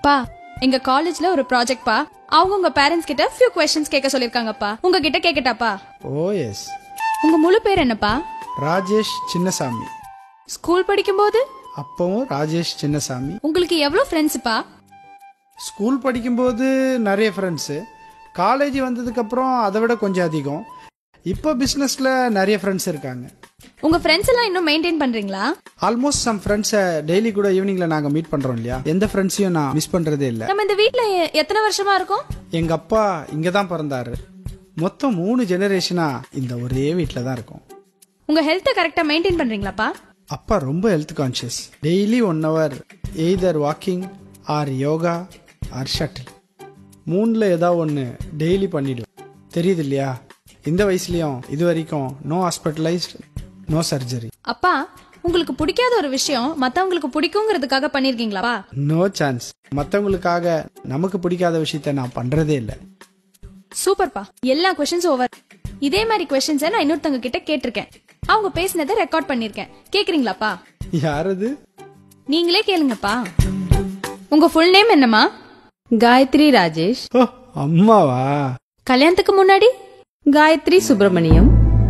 பா எங்க காலேஜ்ல ஒரு ப்ராஜெக்ட் பா அவங்க உங்க பேரண்ட்ஸ் கிட்ட ஃபியூ கொஸ்டின்ஸ் கேட்க சொல்லிருக்காங்கப்பா உங்ககிட்ட கேக்கட்டாப்பா ஓ எஸ் உங்க முழு பேர் என்னப்பா ராஜேஷ் சின்னசாமி ஸ்கூல் படிக்கும்போது அப்பவும் ராஜேஷ் சின்னசாமி உங்களுக்கு எவ்வளவு ஃப்ரெண்ட்ஸ்ப்பா ஸ்கூல் படிக்கும்போது நிறைய ஃப்ரெண்ட்ஸு காலேஜ் வந்ததுக்கப்புறம் அதை விட கொஞ்சம் அதிகம் இப்போ பிஸ்னஸில் நிறைய ஃப்ரெண்ட்ஸ் இருக்காங்க உங்க ஃப்ரெண்ட்ஸ் எல்லாம் இன்னும் மெயின்டைன் பண்றீங்களா ஆல்மோஸ்ட் சம் ஃப்ரெண்ட்ஸை டெய்லி கூட ஈவினிங்கில் நாங்கள் மீட் பண்ணுறோம் இல்லையா எந்த ஃப்ரெண்ட்ஸையும் நான் மிஸ் பண்ணுறதே இல்லை நம்ம இந்த வீட்ல எ- எத்தனை வருஷமா இருக்கோம் எங்கள் அப்பா இங்கே தான் பிறந்தாரு மொத்தம் மூணு ஜெனரேஷனாக இந்த ஒரே வீட்டில் தான் இருக்கோம் உங்க ஹெல்த்தை கரெக்டா மெயின்டைன் பண்றீங்களாப்பா அப்பா ரொம்ப health conscious daily one hour either walking or yoga or shuttle மூணில் ஏதாவது ஒன்று டெய்லி பண்ணிடுவேன் தெரியுது இல்லையா இந்த வயசுலயும் இது வரைக்கும் நோ ஹாஸ்பிட்டலைஸ்ட் நோ சர்ஜரி அப்பா உங்களுக்கு பிடிக்காத ஒரு விஷயம் மத்தவங்களுக்கு பிடிக்குங்கிறதுக்காக பண்ணிருக்கீங்களாப்பா நோ சான்ஸ் மற்றவங்களுக்காக நமக்கு பிடிக்காத விஷயத்த நான் பண்ணுறதே இல்லை சூப்பர்ப்பா எல்லா கொஸ்டின்ஸ் ஓவர் இதே மாதிரி கொஸ்டின்ஸை நான் இன்னொருத்தவங்க கிட்ட கேட்டிருக்கேன் அவங்க பேசினதை ரெக்கார்ட் பண்ணிருக்கேன் கேக்குறீங்களாப்பா யாரது நீங்களே கேளுங்கப்பா உங்க ஃபுல் நேம் என்னம்மா காயத்ரி ராஜேஷ் ஓ அம்மாவா கல்யாணத்துக்கு முன்னாடி காயத்ரி சுப்பிரமணியம்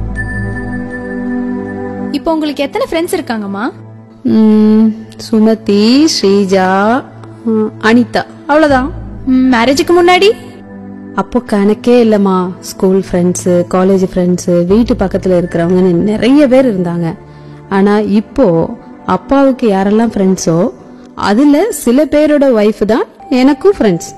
இப்போ உங்களுக்கு எத்தனை ஃப்ரெண்ட்ஸ் இருக்காங்கம்மா ம், சுமதி ஸ்ரீஜா ம், அனிதா அவ்வளவுதான் மேரேஜுக்கு முன்னாடி அப்போ கணக்கே இல்லம்மா ஸ்கூல் ஃப்ரெண்ட்ஸு காலேஜ் ஃப்ரெண்ட்ஸு வீட்டு பக்கத்துல இருக்கிறவங்கன்னு நிறைய பேர் இருந்தாங்க ஆனா இப்போ அப்பாவுக்கு யாரெல்லாம் ஃப்ரெண்ட்ஸோ அதுல சில பேரோட ஒய்ஃப் தான் எனக்கும் ஃப்ரெண்ட்ஸ்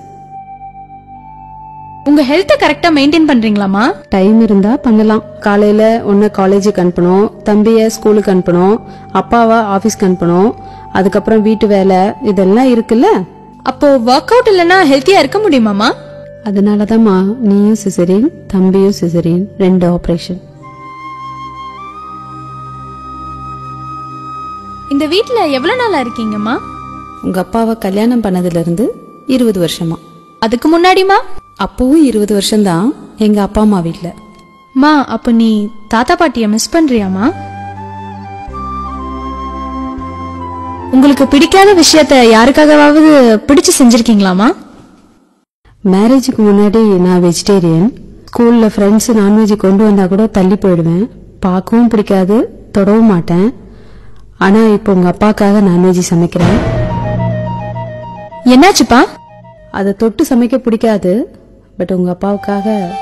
உங்க ஹெல்த்தை கரெக்டா மெயின்டைன் பண்றீங்களாமா டைம் இருந்தா பண்ணலாம் காலையில ஒன்னு காலேஜுக்கு அனுப்பணும் தம்பிய ஸ்கூலுக்கு அனுப்பணும் அப்பாவை ஆபீஸ்க்கு அனுப்பணும் அதுக்கப்புறம் வீட்டு வேலை இதெல்லாம் இருக்குல்ல அப்போ ஒர்க் அவுட் இல்லைன்னா ஹெல்த்தியா இருக்க முடியுமாமா அதனாலதாம்மா நீயும் சிசரின் தம்பியும் சிசரின் ரெண்டு ஆபரேஷன் இந்த வீட்ல எவ்வளவு நாளா இருக்கீங்கம்மா உங்க அப்பாவை கல்யாணம் பண்ணதுல இருந்து இருபது வருஷமா அதுக்கு முன்னாடிமா அப்பவும் இருபது வருஷம்தான் எங்க அப்பா அம்மா வீட்ல மா அப்ப நீ தாத்தா பாட்டிய மிஸ் பண்றியாமா உங்களுக்கு பிடிக்காத விஷயத்த யாருக்காகவாவது பிடிச்சு செஞ்சிருக்கீங்களாமா மேரேஜுக்கு முன்னாடி நான் வெஜிடேரியன் ஸ்கூல்ல ஃப்ரெண்ட்ஸ் நான்வெஜ் கொண்டு வந்தா கூட தள்ளி போயிடுவேன் பார்க்கவும் பிடிக்காது தொடவும் மாட்டேன் ஆனா இப்போ உங்க அப்பாக்காக நான்வெஜ் சமைக்கிறேன் என்னாச்சுப்பா அதை தொட்டு சமைக்க பிடிக்காது பட் உங்க அப்பாவுக்காக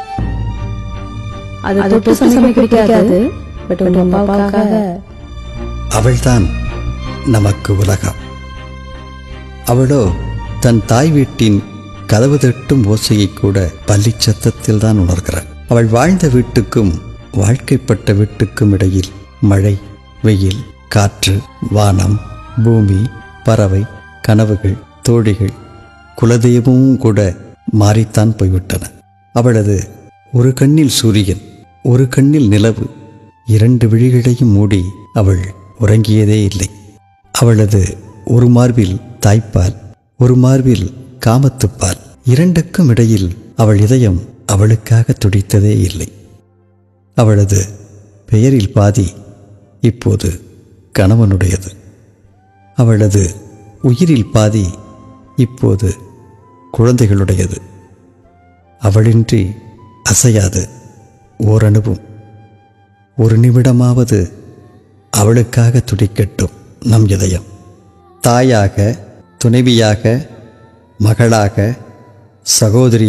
அதை தொட்டு சமைக்க பிடிக்காது பட் உங்க அப்பாவுக்காக அவள்தான் நமக்கு உலகம் அவளோ தன் தாய் வீட்டின் கதவு தட்டும் ஓசையை கூட பள்ளிச் சத்தத்தில் தான் உணர்கிறாள் அவள் வாழ்ந்த வீட்டுக்கும் வாழ்க்கைப்பட்ட வீட்டுக்கும் இடையில் மழை வெயில் காற்று வானம் பூமி பறவை கனவுகள் தோழிகள் குலதெய்வமும் கூட மாறித்தான் போய்விட்டன அவளது ஒரு கண்ணில் சூரியன் ஒரு கண்ணில் நிலவு இரண்டு விழிகளையும் மூடி அவள் உறங்கியதே இல்லை அவளது ஒரு மார்பில் தாய்ப்பால் ஒரு மார்பில் காமத்துப்பால் இரண்டுக்கும் இடையில் அவள் இதயம் அவளுக்காக துடித்ததே இல்லை அவளது பெயரில் பாதி இப்போது கணவனுடையது அவளது உயிரில் பாதி இப்போது குழந்தைகளுடையது அவளின்றி அசையாது ஓரணுவும் ஒரு நிமிடமாவது அவளுக்காக துடிக்கட்டும் நம் இதயம் தாயாக துணைவியாக மகளாக சகோதரி